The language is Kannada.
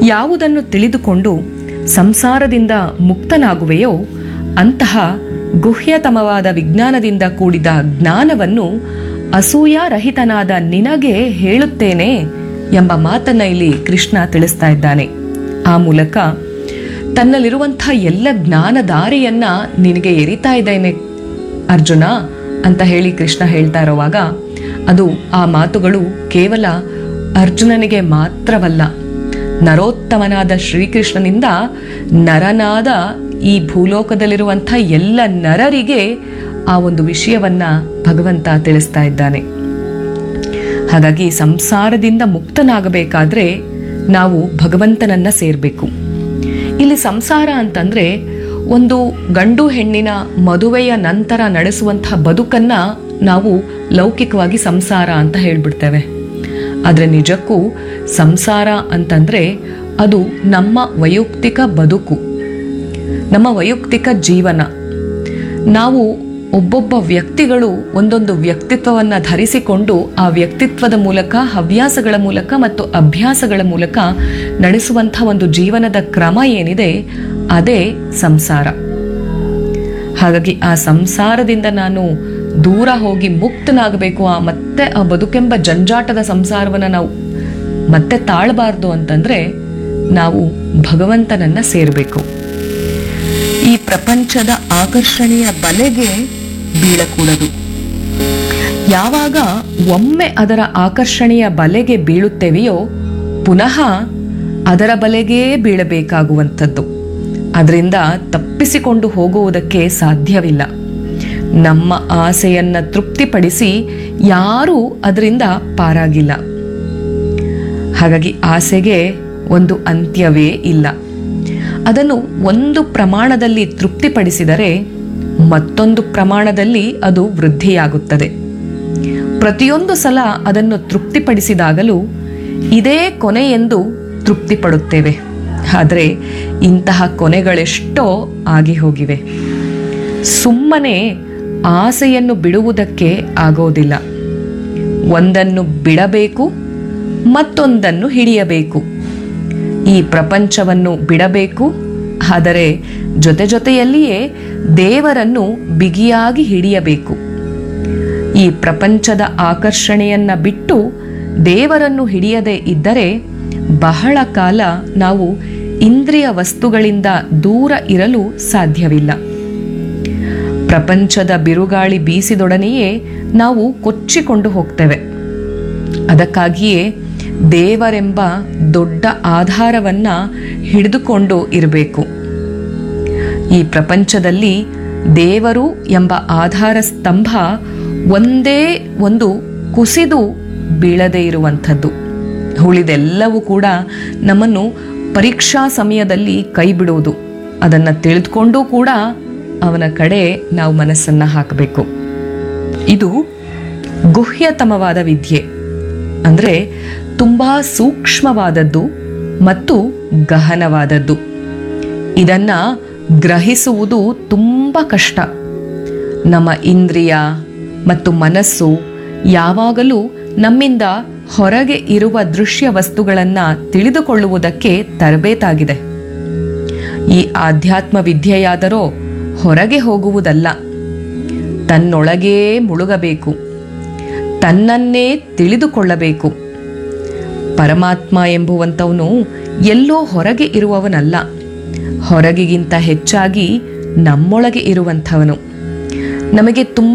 ಯಾವುದನ್ನು ತಿಳಿದುಕೊಂಡು ಸಂಸಾರದಿಂದ ಮುಕ್ತನಾಗುವೆಯೋ ಅಂತಹ ಗುಹ್ಯತಮವಾದ ವಿಜ್ಞಾನದಿಂದ ಕೂಡಿದ ಜ್ಞಾನವನ್ನು ಅಸೂಯಾರಹಿತನಾದ ನಿನಗೆ ಹೇಳುತ್ತೇನೆ ಎಂಬ ಮಾತನ್ನ ಇಲ್ಲಿ ಕೃಷ್ಣ ತಿಳಿಸ್ತಾ ಇದ್ದಾನೆ ಆ ಮೂಲಕ ತನ್ನಲ್ಲಿರುವಂಥ ಎಲ್ಲ ಜ್ಞಾನಧಾರೆಯನ್ನ ನಿನಗೆ ಎರಿತಾ ಇದ್ದೇನೆ ಅರ್ಜುನ ಅಂತ ಹೇಳಿ ಕೃಷ್ಣ ಹೇಳ್ತಾ ಇರುವಾಗ ಅದು ಆ ಮಾತುಗಳು ಕೇವಲ ಅರ್ಜುನನಿಗೆ ಮಾತ್ರವಲ್ಲ ನರೋತ್ತಮನಾದ ಶ್ರೀಕೃಷ್ಣನಿಂದ ನರನಾದ ಈ ಭೂಲೋಕದಲ್ಲಿರುವಂಥ ಎಲ್ಲ ನರರಿಗೆ ಆ ಒಂದು ವಿಷಯವನ್ನ ಭಗವಂತ ತಿಳಿಸ್ತಾ ಇದ್ದಾನೆ ಹಾಗಾಗಿ ಸಂಸಾರದಿಂದ ಮುಕ್ತನಾಗಬೇಕಾದ್ರೆ ನಾವು ಭಗವಂತನನ್ನ ಸೇರಬೇಕು ಇಲ್ಲಿ ಸಂಸಾರ ಅಂತಂದ್ರೆ ಒಂದು ಗಂಡು ಹೆಣ್ಣಿನ ಮದುವೆಯ ನಂತರ ನಡೆಸುವಂತಹ ಬದುಕನ್ನ ನಾವು ಲೌಕಿಕವಾಗಿ ಸಂಸಾರ ಅಂತ ಹೇಳ್ಬಿಡ್ತೇವೆ ಆದರೆ ನಿಜಕ್ಕೂ ಸಂಸಾರ ಅಂತಂದ್ರೆ ಅದು ನಮ್ಮ ವೈಯಕ್ತಿಕ ಬದುಕು ನಮ್ಮ ವೈಯಕ್ತಿಕ ಜೀವನ ನಾವು ಒಬ್ಬೊಬ್ಬ ವ್ಯಕ್ತಿಗಳು ಒಂದೊಂದು ವ್ಯಕ್ತಿತ್ವವನ್ನ ಧರಿಸಿಕೊಂಡು ಆ ವ್ಯಕ್ತಿತ್ವದ ಮೂಲಕ ಹವ್ಯಾಸಗಳ ಮೂಲಕ ಮತ್ತು ಅಭ್ಯಾಸಗಳ ಮೂಲಕ ನಡೆಸುವಂಥ ಒಂದು ಜೀವನದ ಕ್ರಮ ಏನಿದೆ ಅದೇ ಸಂಸಾರ ಹಾಗಾಗಿ ಆ ಸಂಸಾರದಿಂದ ನಾನು ದೂರ ಹೋಗಿ ಮುಕ್ತನಾಗಬೇಕು ಆ ಮತ್ತೆ ಆ ಬದುಕೆಂಬ ಜಂಜಾಟದ ಸಂಸಾರವನ್ನ ನಾವು ಮತ್ತೆ ತಾಳಬಾರ್ದು ಅಂತಂದ್ರೆ ನಾವು ಭಗವಂತನನ್ನ ಸೇರಬೇಕು ಈ ಪ್ರಪಂಚದ ಆಕರ್ಷಣೆಯ ಬಲೆಗೆ ಬೀಳಕೂಡದು ಯಾವಾಗ ಒಮ್ಮೆ ಅದರ ಆಕರ್ಷಣೆಯ ಬಲೆಗೆ ಬೀಳುತ್ತೇವೆಯೋ ಪುನಃ ಅದರ ಬಲೆಗೇ ಬೀಳಬೇಕಾಗುವಂಥದ್ದು ಅದರಿಂದ ತಪ್ಪಿಸಿಕೊಂಡು ಹೋಗುವುದಕ್ಕೆ ಸಾಧ್ಯವಿಲ್ಲ ನಮ್ಮ ಆಸೆಯನ್ನ ತೃಪ್ತಿಪಡಿಸಿ ಯಾರೂ ಅದರಿಂದ ಪಾರಾಗಿಲ್ಲ ಹಾಗಾಗಿ ಆಸೆಗೆ ಒಂದು ಅಂತ್ಯವೇ ಇಲ್ಲ ಅದನ್ನು ಒಂದು ಪ್ರಮಾಣದಲ್ಲಿ ತೃಪ್ತಿಪಡಿಸಿದರೆ ಮತ್ತೊಂದು ಪ್ರಮಾಣದಲ್ಲಿ ಅದು ವೃದ್ಧಿಯಾಗುತ್ತದೆ ಪ್ರತಿಯೊಂದು ಸಲ ಅದನ್ನು ತೃಪ್ತಿಪಡಿಸಿದಾಗಲೂ ಇದೇ ಕೊನೆ ಎಂದು ತೃಪ್ತಿಪಡುತ್ತೇವೆ ಆದರೆ ಇಂತಹ ಕೊನೆಗಳೆಷ್ಟೋ ಆಗಿ ಹೋಗಿವೆ ಸುಮ್ಮನೆ ಆಸೆಯನ್ನು ಬಿಡುವುದಕ್ಕೆ ಆಗೋದಿಲ್ಲ ಒಂದನ್ನು ಬಿಡಬೇಕು ಮತ್ತೊಂದನ್ನು ಹಿಡಿಯಬೇಕು ಈ ಪ್ರಪಂಚವನ್ನು ಬಿಡಬೇಕು ಆದರೆ ಜೊತೆ ಜೊತೆಯಲ್ಲಿಯೇ ದೇವರನ್ನು ಬಿಗಿಯಾಗಿ ಹಿಡಿಯಬೇಕು ಈ ಪ್ರಪಂಚದ ಆಕರ್ಷಣೆಯನ್ನ ಬಿಟ್ಟು ದೇವರನ್ನು ಹಿಡಿಯದೆ ಇದ್ದರೆ ಬಹಳ ಕಾಲ ನಾವು ಇಂದ್ರಿಯ ವಸ್ತುಗಳಿಂದ ದೂರ ಇರಲು ಸಾಧ್ಯವಿಲ್ಲ ಪ್ರಪಂಚದ ಬಿರುಗಾಳಿ ಬೀಸಿದೊಡನೆಯೇ ನಾವು ಕೊಚ್ಚಿಕೊಂಡು ಹೋಗ್ತೇವೆ ಅದಕ್ಕಾಗಿಯೇ ದೇವರೆಂಬ ದೊಡ್ಡ ಆಧಾರವನ್ನ ಹಿಡಿದುಕೊಂಡು ಇರಬೇಕು ಈ ಪ್ರಪಂಚದಲ್ಲಿ ದೇವರು ಎಂಬ ಆಧಾರ ಸ್ತಂಭ ಒಂದೇ ಒಂದು ಕುಸಿದು ಬೀಳದೇ ಇರುವಂಥದ್ದು ಉಳಿದೆಲ್ಲವೂ ಕೂಡ ನಮ್ಮನ್ನು ಪರೀಕ್ಷಾ ಸಮಯದಲ್ಲಿ ಕೈ ಬಿಡುವುದು ಅದನ್ನು ತಿಳಿದುಕೊಂಡೂ ಕೂಡ ಅವನ ಕಡೆ ನಾವು ಮನಸ್ಸನ್ನ ಹಾಕಬೇಕು ಇದು ಗುಹ್ಯತಮವಾದ ವಿದ್ಯೆ ಅಂದರೆ ತುಂಬಾ ಸೂಕ್ಷ್ಮವಾದದ್ದು ಮತ್ತು ಗಹನವಾದದ್ದು ಇದನ್ನ ಗ್ರಹಿಸುವುದು ತುಂಬ ಕಷ್ಟ ನಮ್ಮ ಇಂದ್ರಿಯ ಮತ್ತು ಮನಸ್ಸು ಯಾವಾಗಲೂ ನಮ್ಮಿಂದ ಹೊರಗೆ ಇರುವ ದೃಶ್ಯ ವಸ್ತುಗಳನ್ನು ತಿಳಿದುಕೊಳ್ಳುವುದಕ್ಕೆ ತರಬೇತಾಗಿದೆ ಈ ಆಧ್ಯಾತ್ಮ ವಿದ್ಯೆಯಾದರೋ ಹೊರಗೆ ಹೋಗುವುದಲ್ಲ ತನ್ನೊಳಗೇ ಮುಳುಗಬೇಕು ತನ್ನನ್ನೇ ತಿಳಿದುಕೊಳ್ಳಬೇಕು ಪರಮಾತ್ಮ ಎಂಬುವಂಥವನು ಎಲ್ಲೋ ಹೊರಗೆ ಇರುವವನಲ್ಲ ಹೊರಗಿಗಿಂತ ಹೆಚ್ಚಾಗಿ ನಮ್ಮೊಳಗೆ ಇರುವಂಥವನು ನಮಗೆ ತುಂಬ